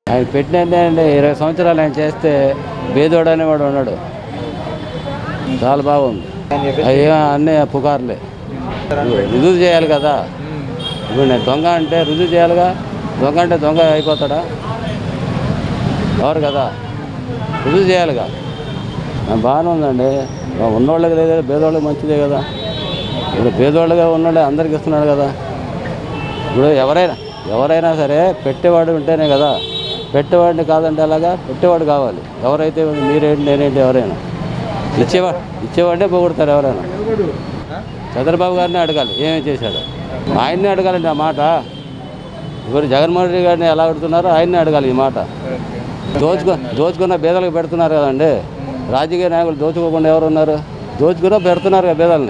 ఆయన పెట్టినట్టే అండి ఇరవై సంవత్సరాలు ఆయన చేస్తే బేదోడు అనేవాడు ఉన్నాడు చాలా బాగుంది అవి అన్నీ పుకార్లే రుజువు చేయాలి కదా ఇప్పుడు నేను దొంగ అంటే రుజువు చేయాలిగా దొంగ అంటే దొంగ అయిపోతాడా ఎవరు కదా రుజువు చేయాలిగా ఆ, బాగానే ఉందండి ఆ, ఉన్నోళ్ళకి లేదు కదా పేదోళ్ళకి మంచిదే కదా ఇప్పుడు పేదోళ్ళుగా ఉన్నోళ్ళే అందరికి ఇస్తున్నాడు కదా ఇప్పుడు ఎవరైనా ఎవరైనా సరే పెట్టేవాడు ఉంటేనే కదా పెట్టేవాడిని కాదంటే అలాగా పెట్టేవాడు కావాలి ఎవరైతే మీరేంటి నేనేంటి ఎవరైనా ఇచ్చేవాడు ఇచ్చేవాడే పొగుడతారు ఎవరైనా చంద్రబాబు గారిని అడగాలి ఏమేమి చేశాడు ఆయన్నే అడగాలండి ఆ మాట ఇప్పుడు జగన్మోహన్ రెడ్డి గారిని ఎలా అడుగుతున్నారో ఆయన్నే అడగాలి ఈ మాట దోచుకో దోచుకున్న బేదలకు పెడుతున్నారు కదండి రాజకీయ నాయకులు దోచుకోకుండా ఎవరు ఉన్నారు దోచుకున్నా పెడుతున్నారు కదా బేదల్ని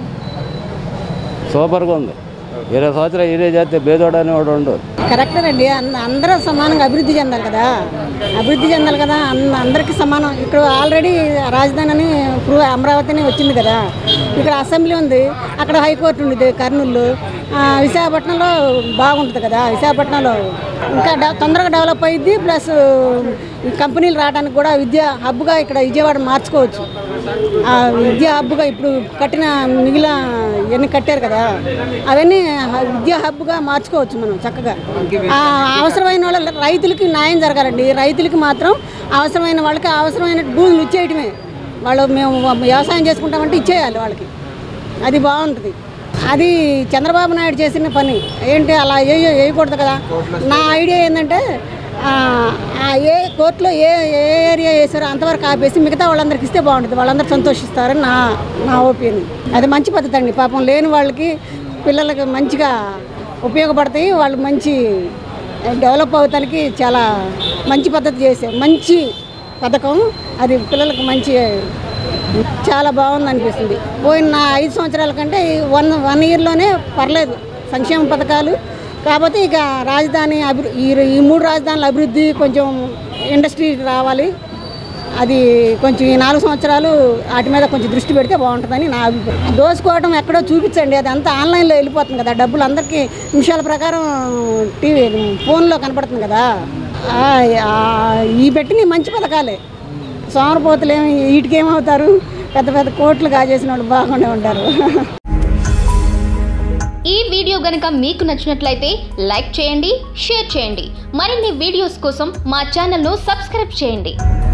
సూపర్గా ఉంది ఇరవై సంవత్సరాలు ఇదే చేస్తే బేదోడు అనేవాడు ఉండు కరెక్టేనండి అంద- అందరూ సమానంగా అభివృద్ధి చెందాలి కదా అభివృద్ధి చెందాలి కదా అన్- అందరికీ సమానం ఇక్కడ ఆల్రెడీ రాజధాని అని ఇప్పుడు అమరావతి అని వచ్చింది కదా ఇక్కడ అసెంబ్లీ ఉంది అక్కడ హైకోర్టు ఉంది కర్నూలు ఆ, విశాఖపట్నంలో బాగుంటుంది కదా విశాఖపట్నంలో ఇంకా డెవ- తొందరగా డెవలప్ అయ్యిద్ది ప్లస్ ఈ కంపెనీలు రావడానికి కూడా విద్యా హబ్గా ఇక్కడ విజయవాడ మార్చుకోవచ్చు ఆ విద్యా హబ్గా ఇప్పుడు కట్టిన మిగిలిన ఇవన్నీ కట్టారు కదా అవన్నీ హ- విద్యా హబ్గా మార్చుకోవచ్చు మనం చక్కగా ఆ అవసరమైన వాళ్ళ రైతులకి న్యాయం జరగాలండి రైతులకి మాత్రం అవసరమైన వాళ్ళకి అవసరమైన భూములు ఇచ్చేయటమే వాళ్ళు మేము వ్యవసాయం చేసుకుంటామంటే ఇచ్చేయాలి వాళ్ళకి అది బాగుంటుంది అది చంద్రబాబు నాయుడు చేసిన పని ఏంటి అలా ఏ వేయకూడదు కదా నా ఐడియా ఏంటంటే ఆ, ఆ ఏ కోర్టులో ఏ ఏ ఏరియా వేసారో అంతవరకు ఆపేసి మిగతా వాళ్ళందరికి ఇస్తే బాగుంటుంది వాళ్ళందరూ సంతోషిస్తారని నా నా ఒపీనియన్ అది మంచి పద్ధతి అండి పాపం లేని వాళ్ళకి పిల్లలకి మంచిగా ఉపయోగపడతాయి వాళ్ళు మంచి డెవలప్ అవటానికి చాలా మంచి పద్ధతి చేశారు మంచి పథకం అది పిల్లలకు మంచి చాలా బాగుంది అనిపిస్తుంది పోయిన నా ఐదు సంవత్సరాల కంటే ఈ వన్ వన్ ఇయర్లోనే పర్లేదు సంక్షేమ పథకాలు కాకపోతే ఇక రాజధాని అభివృ ఈ ఈ మూడు రాజధానుల అభివృద్ధి కొంచెం ఇండస్ట్రీ రావాలి అది కొంచెం ఈ నాలుగు సంవత్సరాలు వాటి మీద కొంచెం దృష్టి పెడితే బాగుంటుందని నా అభిప్రాయం దోసుకోవడం ఎక్కడో చూపించండి అది అంతా ఆన్లైన్లో వెళ్ళిపోతుంది కదా డబ్బులు అందరికీ నిమిషాల ప్రకారం టీవీ ఫోన్లో కనపడుతుంది కదా ఆ, ఆ, ఈ పెట్టిన మంచి పథకాలే సోమరపోతులు ఏమి వీటికి ఏమవుతారు పెద్ద పెద్ద కోట్లు కాజేసిన వాళ్ళు బాగానే ఉంటారు ఈ వీడియో గనుక మీకు నచ్చినట్లయితే లైక్ చేయండి షేర్ చేయండి మరిన్ని వీడియోస్ కోసం మా ఛానల్ను సబ్స్క్రైబ్ చేయండి